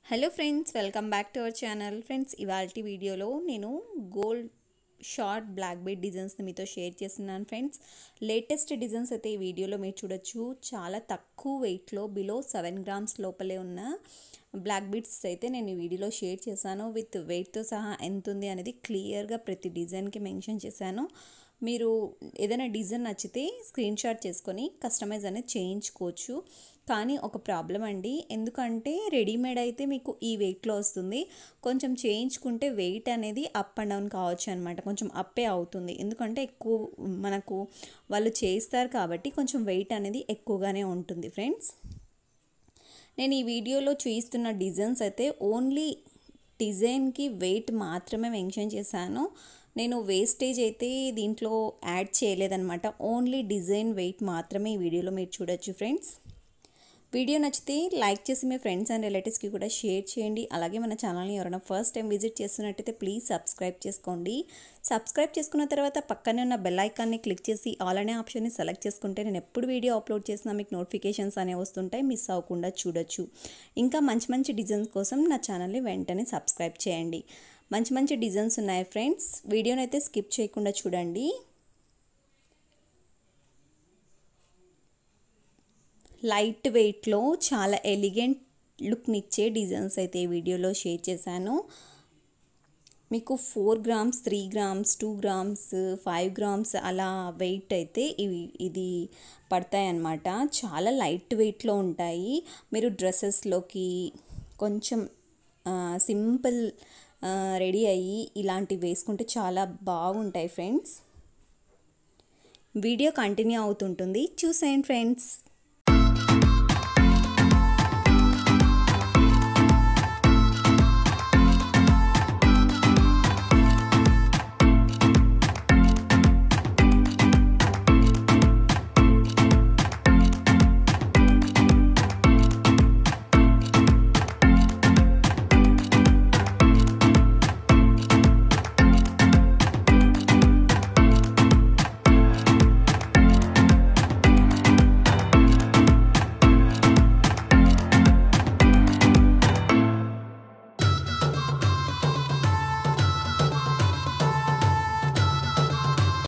hello friends welcome back to our channel friends ఇవాళ వీడియోలో నేను గోల్డ్ షార్ట్ బ్లాక్ బెడ్ డిజైన్స్ని మీతో షేర్ చేస్తున్నాను ఫ్రెండ్స్ లేటెస్ట్ డిజైన్స్ అయితే ఈ వీడియోలో మీరు చూడొచ్చు చాలా తక్కువ వెయిట్లో బిలో సెవెన్ గ్రామ్స్ లోపలే ఉన్న బ్లాక్ బీడ్స్ అయితే నేను ఈ వీడియోలో షేర్ చేశాను విత్ వెయిట్తో సహా ఎంత ఉంది అనేది క్లియర్గా ప్రతి డిజైన్కి మెన్షన్ చేశాను మీరు ఏదైనా డిజైన్ నచ్చితే స్క్రీన్ షాట్ చేసుకొని కస్టమైజ్ అనేది చేయించుకోవచ్చు కానీ ఒక ప్రాబ్లం అండి ఎందుకంటే రెడీమేడ్ అయితే మీకు ఈ వెయిట్లో వస్తుంది కొంచెం చేయించుకుంటే వెయిట్ అనేది అప్ అండ్ డౌన్ కావచ్చు అనమాట కొంచెం అప్పే అవుతుంది ఎందుకంటే ఎక్కువ మనకు వాళ్ళు చేస్తారు కాబట్టి కొంచెం వెయిట్ అనేది ఎక్కువగానే ఉంటుంది ఫ్రెండ్స్ నేను ఈ వీడియోలో చూపిస్తున్న డిజైన్స్ అయితే ఓన్లీ డిజైన్కి వెయిట్ మాత్రమే మెన్షన్ చేశాను నేను వేస్టేజ్ అయితే దీంట్లో యాడ్ చేయలేదన్నమాట ఓన్లీ డిజైన్ వెయిట్ మాత్రమే ఈ వీడియోలో మీరు చూడొచ్చు ఫ్రెండ్స్ వీడియో నచ్చితే లైక్ చేసి మీ ఫ్రెండ్స్ అండ్ రిలేటివ్స్కి కూడా షేర్ చేయండి అలాగే మన ఛానల్ని ఎవరైనా ఫస్ట్ టైం విజిట్ చేస్తున్నట్టయితే ప్లీజ్ సబ్స్క్రైబ్ చేసుకోండి సబ్స్క్రైబ్ చేసుకున్న తర్వాత పక్కనే ఉన్న బెల్ ఐకాన్ని క్లిక్ చేసి ఆల్ అనే ఆప్షన్ని సెలెక్ట్ చేసుకుంటే నేను ఎప్పుడు వీడియో అప్లోడ్ చేసినా మీకు నోటిఫికేషన్స్ అనేవి వస్తుంటాయి మిస్ అవ్వకుండా చూడొచ్చు ఇంకా మంచి మంచి డిజైన్స్ కోసం నా ఛానల్ని వెంటనే సబ్స్క్రైబ్ చేయండి మంచి మంచి డిజైన్స్ ఉన్నాయి ఫ్రెండ్స్ వీడియోని అయితే స్కిప్ చేయకుండా చూడండి లైట్ వెయిట్లో చాలా ఎలిగెంట్ లుక్నిచ్చే డిజైన్స్ అయితే ఈ వీడియోలో షేర్ చేశాను మీకు four grams three grams two grams five grams అలా వెయిట్ అయితే ఇవి ఇది పడతాయి అన్నమాట చాలా లైట్ వెయిట్లో ఉంటాయి మీరు డ్రెస్సెస్లోకి కొంచెం సింపుల్ రెడీ అయ్యి ఇలాంటివి వేసుకుంటే చాలా బాగుంటాయి ఫ్రెండ్స్ వీడియో కంటిన్యూ అవుతుంటుంది చూసేయండి ఫ్రెండ్స్